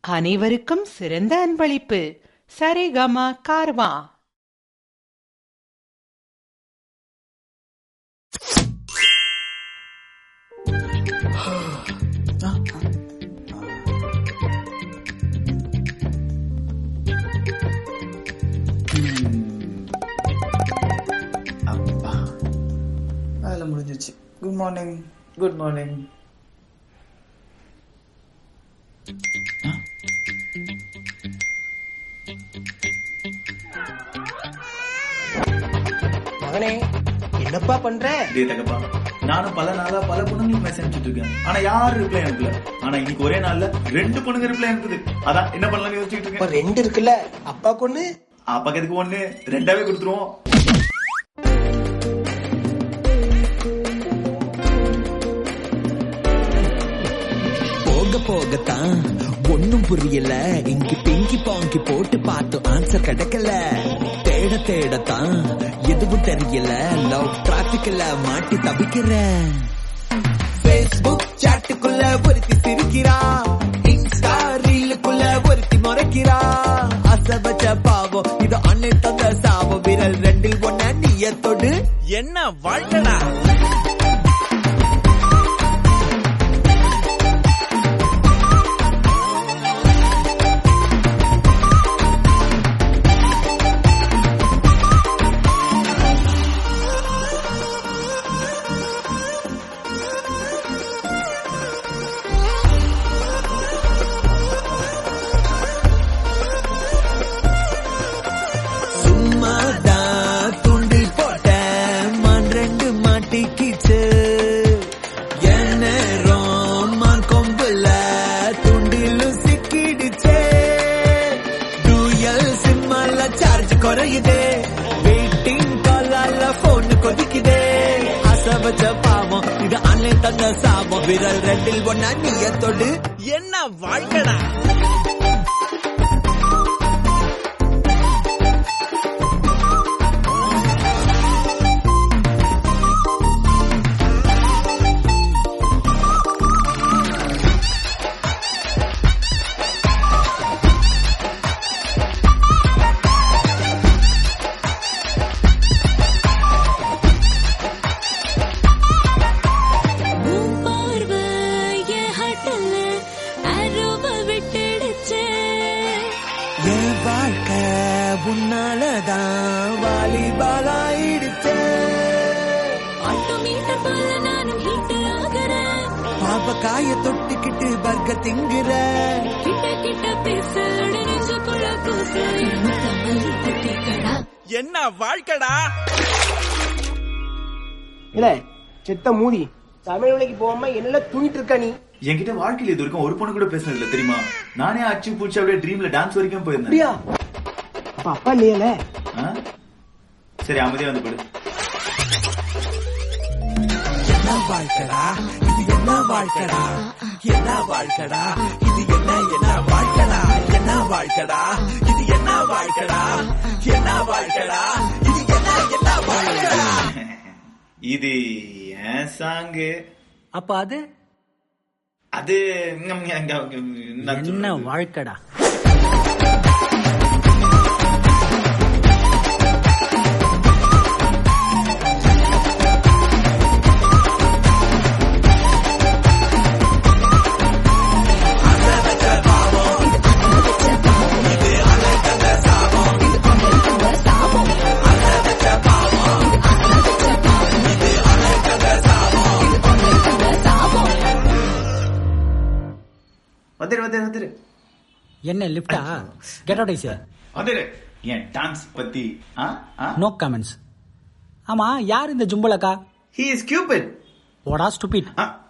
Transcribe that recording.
அனைவருக்கும் சிறந்த அன்பளிப்பு சரிகமா கார்வா அப்பா வேலை முடிஞ்சிச்சு குட் மார்னிங் குட் மார்னிங் மகனே என்னப்பா பண்ற இதே தகப்பா நானும் பல நாளா பல பொண்ணுங்களுக்கு மெசேஜ் அனுப்பிச்சிட்டு இருக்கேன் ஆனா யாரும் ரிப்ளை அனுப்பல ஆனா இன்னைக்கு ஒரே நாள்ல ரெண்டு பொண்ணுங்க ரிப்ளை அனுப்புது அதான் என்ன பண்ணலாம்னு யோசிச்சுட்டு இப்ப இருக்கேன் ரெண்டு இருக்குல்ல அப்பா கொன்னு அப்பாக்கு எதுக்கு ஒண்ணு ரெண்டாவே கொடுத்துருவோம் போக போகத்தான் ஒண்ணும் புரியல இங்கி பிங்கி பாங்கி போட்டு பார்த்தோம் ஆன்சர் கிடைக்கல தேட தேடத்தான் எதுவும் தெரியல லவ் டிராபிக்ல மாட்டி தவிக்கிறேன் பேஸ்புக் சாட்டுக்குள்ள ஒருத்தி சிரிக்கிறா இன்ஸ்டா ரீலுக்குள்ள ஒருத்தி முறைக்கிறா அசை வச்ச பாவம் இது அண்ணன் தந்த சாபம் விரல் ரெண்டில் ஒன்ன நீயத்தொடு என்ன வாழ்க்கடா சும்மாதான் துண்டில் போட்டேன் மான் ரெண்டு மாட்டிக்கிச்சு என் நேரம் மான் கொம்புல துண்டிலும் சிக்கிடுச்சே டூயல் சிம்மால சார்ஜ் குறையுதே வெயிட்டிங் காலால போன் கொதிக்குதே ஆசை வச்ச பாவம் இது அண்ணன் தந்த சாபம் விரல் ரெண்டில் ஒன்னா நீயத்தொடு என்ன வாழ்க்கடா உன் பார்வை என் ஹட்டல்ல அருவ விட்டுடுச்சே. என் வாழ்க்கை உன்னாலதான் வாலிபாலாயிடுச்சே ஆட்டோமீட்டர் போல நானும் heat ஆகுறேன். பாவக்காய தொட்டுக்கிட்டு பர்க திங்குற கிட்ட கிட்ட பேச நெஞ்சுக்குள்ள கூச முத்தமல்லி குட்டிக்கடா. என்ன வாழ்க்கடா இல்ல செத்த மூடி தமிழ் வேலைக்கு போகாம என்ன தூங்கிட்டு இருக்க நீ என்கிட்ட வாழ்க்கையில இது வரைக்கும் ஒரு பொண்ணு கூட பேசினது இல்ல தெரியுமா நானே அச்சு பூச்சி அப்படியே ட்ரீம்ல டான்ஸ் வரைக்கும் போயிருந்தேன் அப்படியா அப்ப அப்பா இல்லையல ஆ? சரி அமைதியா வந்து போடு என்ன வாழ்க்கடா இது என்ன வாழ்க்கடா என்ன வாழ்க்கடா இது என்ன என்ன வாழ்க்கடா என்ன வாழ்க்கடா இது என்ன வாழ்க்கடா என்ன வாழ்க்கடா இது என்ன என்ன வாழ்க்கடா இது ஏன் சாங்கு அப்ப அது அது ம், ம், ம், நான் என்ன சொல்றது. வாழ்க்கடா வந்துரு வந்துரு வந்துரு என்ன லிப்டா கெட் அவுட் ஐஸ் வந்துரு என் டான்ஸ் பத்தி ஆ ஆ நோ கமெண்ட்ஸ் ஆமா யார் இந்த ஜும்பலக்கா ஹி இஸ் கியூபிட் ஓடா ஸ்டூபிட் ஆ